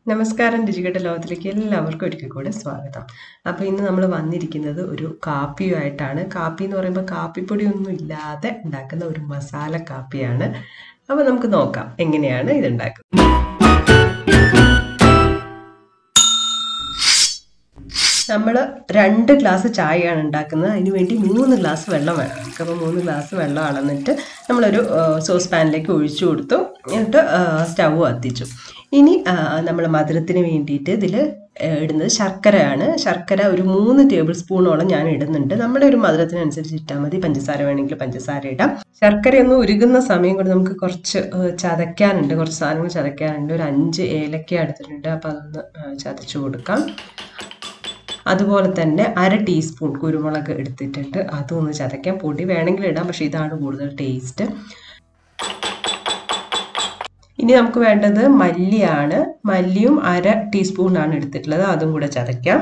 നമസ്കാരം രുചികെട്ട ലോകത്തിലേക്ക് എല്ലാവർക്കും ഒരിക്കൽ കൂടെ സ്വാഗതം അപ്പോൾ ഇന്ന് നമ്മൾ വന്നിരിക്കുന്നത് ഒരു കാപ്പിയുമായിട്ടാണ് കാപ്പി എന്ന് പറയുമ്പോൾ കാപ്പിപ്പൊടി ഒന്നും ഇല്ലാതെ ഉണ്ടാക്കുന്ന ഒരു മസാല കാപ്പിയാണ് അപ്പോൾ നമുക്ക് നോക്കാം എങ്ങനെയാണ് ഇത് ഉണ്ടാക്കുന്നത് നമ്മൾ രണ്ട് ഗ്ലാസ് ചായയാണ് ഉണ്ടാക്കുന്നത് അതിന് വേണ്ടി മൂന്ന് ഗ്ലാസ് വെള്ളം വേണം നമുക്കപ്പോൾ മൂന്ന് ഗ്ലാസ് വെള്ളം അളന്നിട്ട് നമ്മളൊരു സോസ് പാനിലേക്ക് ഒഴിച്ചു കൊടുത്തു എന്നിട്ട് സ്റ്റവ് കത്തിച്ചു ഇനി നമ്മൾ മധുരത്തിന് വേണ്ടിയിട്ട് ഇതിൽ ഇടുന്നത് ശർക്കരയാണ് ശർക്കര ഒരു മൂന്ന് ടേബിൾ സ്പൂണോളം ഞാൻ ഇടുന്നുണ്ട് നമ്മുടെ ഒരു മധുരത്തിനനുസരിച്ച് ഇട്ടാൽ മതി പഞ്ചസാര വേണമെങ്കിൽ പഞ്ചസാര ഇടാം ശർക്കര ഒന്ന് ഉരുകുന്ന സമയം കൊണ്ട് നമുക്ക് കുറച്ച് ചതയ്ക്കാനുണ്ട് കുറച്ച് സാധനങ്ങൾ ചതയ്ക്കാനുണ്ട് ഒരു അഞ്ച് ഏലക്ക എടുത്തിട്ടുണ്ട് അപ്പോൾ അതൊന്ന് ചതച്ചു കൊടുക്കാം അതുപോലെ തന്നെ അര ടീസ്പൂൺ കുരുമുളക് എടുത്തിട്ടുണ്ട് അതും ഒന്ന് ചതയ്ക്കാൻ പൊടി വേണമെങ്കിൽ ഇടാം പക്ഷേ ഇതാണ് കൂടുതൽ ടേസ്റ്റ് ഇനി നമുക്ക് വേണ്ടത് മല്ലിയാണ് മല്ലിയും അര ടീസ്പൂണാണ് എടുത്തിട്ടുള്ളത് അതും കൂടെ ചതയ്ക്കാം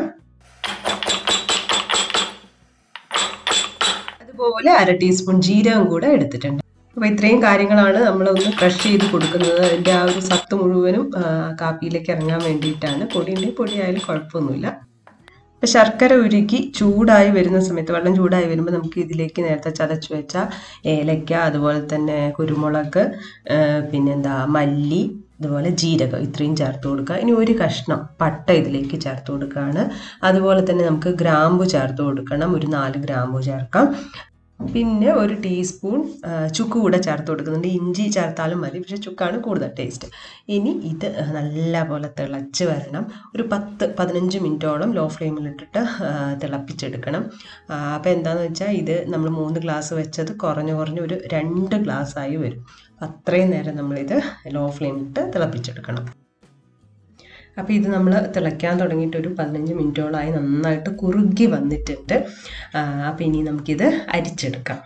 അതുപോലെ അര ടീസ്പൂൺ ജീരകം കൂടെ എടുത്തിട്ടുണ്ട് അപ്പോൾ ഇത്രയും കാര്യങ്ങളാണ് നമ്മളൊന്ന് ക്രഷ് ചെയ്ത് കൊടുക്കുന്നത് അതിൻ്റെ ആ ഒരു സത്ത് മുഴുവനും കാപ്പിയിലേക്ക് ഇറങ്ങാൻ വേണ്ടിയിട്ടാണ് പൊടി ഉണ്ടെങ്കിൽ പൊടി ആയാലും കുഴപ്പമൊന്നുമില്ല അപ്പോൾ ശർക്കര ഉരുക്കി ചൂടായി വരുന്ന സമയത്ത് വെള്ളം ചൂടായി വരുമ്പോൾ നമുക്ക് ഇതിലേക്ക് നേരത്തെ ചതച്ച് വെച്ച ഏലക്ക അതുപോലെ തന്നെ കുരുമുളക് പിന്നെന്താ മല്ലി അതുപോലെ ജീരകം ഇത്രയും ചേർത്ത് കൊടുക്കുക ഇനി ഒരു കഷ്ണം പട്ട ഇതിലേക്ക് ചേർത്ത് കൊടുക്കുകയാണ് അതുപോലെ തന്നെ നമുക്ക് ഗ്രാമ്പു ചേർത്ത് കൊടുക്കണം ഒരു നാല് ഗ്രാമ്പു ചേർക്കാം പിന്നെ ഒരു ടീസ്പൂൺ ചുക്ക് കൂടെ ചേർത്ത് കൊടുക്കുന്നുണ്ട് ഇഞ്ചി ചേർത്താലും മതി പക്ഷേ ചുക്കാണ് കൂടുതൽ ടേസ്റ്റ് ഇനി ഇത് നല്ല പോലെ തിളച്ച് വരണം ഒരു പത്ത് പതിനഞ്ച് മിനിറ്റോളം ലോ ഫ്ലെയിമിലിട്ടിട്ട് തിളപ്പിച്ചെടുക്കണം അപ്പോൾ എന്താണെന്ന് വെച്ചാൽ ഇത് നമ്മൾ മൂന്ന് ഗ്ലാസ് വെച്ചത് കുറഞ്ഞ് കുറഞ്ഞ് ഒരു രണ്ട് ഗ്ലാസ്സായി വരും അത്രയും നേരം നമ്മളിത് ലോ ഫ്ലെയിമിലിട്ട് തിളപ്പിച്ചെടുക്കണം അപ്പോൾ ഇത് നമ്മൾ തിളയ്ക്കാൻ തുടങ്ങിയിട്ട് ഒരു പതിനഞ്ച് മിനിറ്റോളമായി നന്നായിട്ട് കുറുകി വന്നിട്ടുണ്ട് അപ്പോൾ ഇനി നമുക്കിത് അരിച്ചെടുക്കാം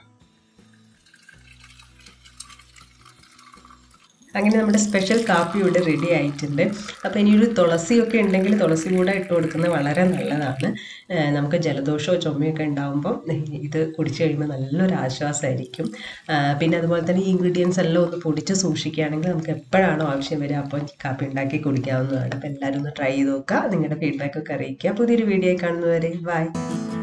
അങ്ങനെ നമ്മുടെ സ്പെഷ്യൽ കാപ്പി ഇവിടെ റെഡി ആയിട്ടുണ്ട് അപ്പോൾ ഇനിയൊരു തുളസിയൊക്കെ ഉണ്ടെങ്കിൽ തുളസി കൂടെ ഇട്ട് കൊടുക്കുന്നത് വളരെ നല്ലതാണ് നമുക്ക് ജലദോഷമോ ചുമയൊക്കെ ഉണ്ടാകുമ്പോൾ ഇത് കുടിച്ചു കഴിയുമ്പോൾ നല്ലൊരു ആശ്വാസമായിരിക്കും പിന്നെ അതുപോലെ തന്നെ ഈ ഇൻഗ്രീഡിയൻസ് എല്ലാം ഒന്ന് പൊടിച്ച് സൂക്ഷിക്കുകയാണെങ്കിൽ നമുക്ക് എപ്പോഴാണോ ആവശ്യം വരിക അപ്പോൾ കാപ്പി ഉണ്ടാക്കി കുടിക്കാവുന്നതാണ് അപ്പോൾ എല്ലാവരും ഒന്ന് ട്രൈ ചെയ്ത് നോക്കുക നിങ്ങളുടെ ഫീഡ്ബാക്കൊക്കെ അറിയിക്കുക പുതിയൊരു വീഡിയോ കാണുന്നവരെ ബൈ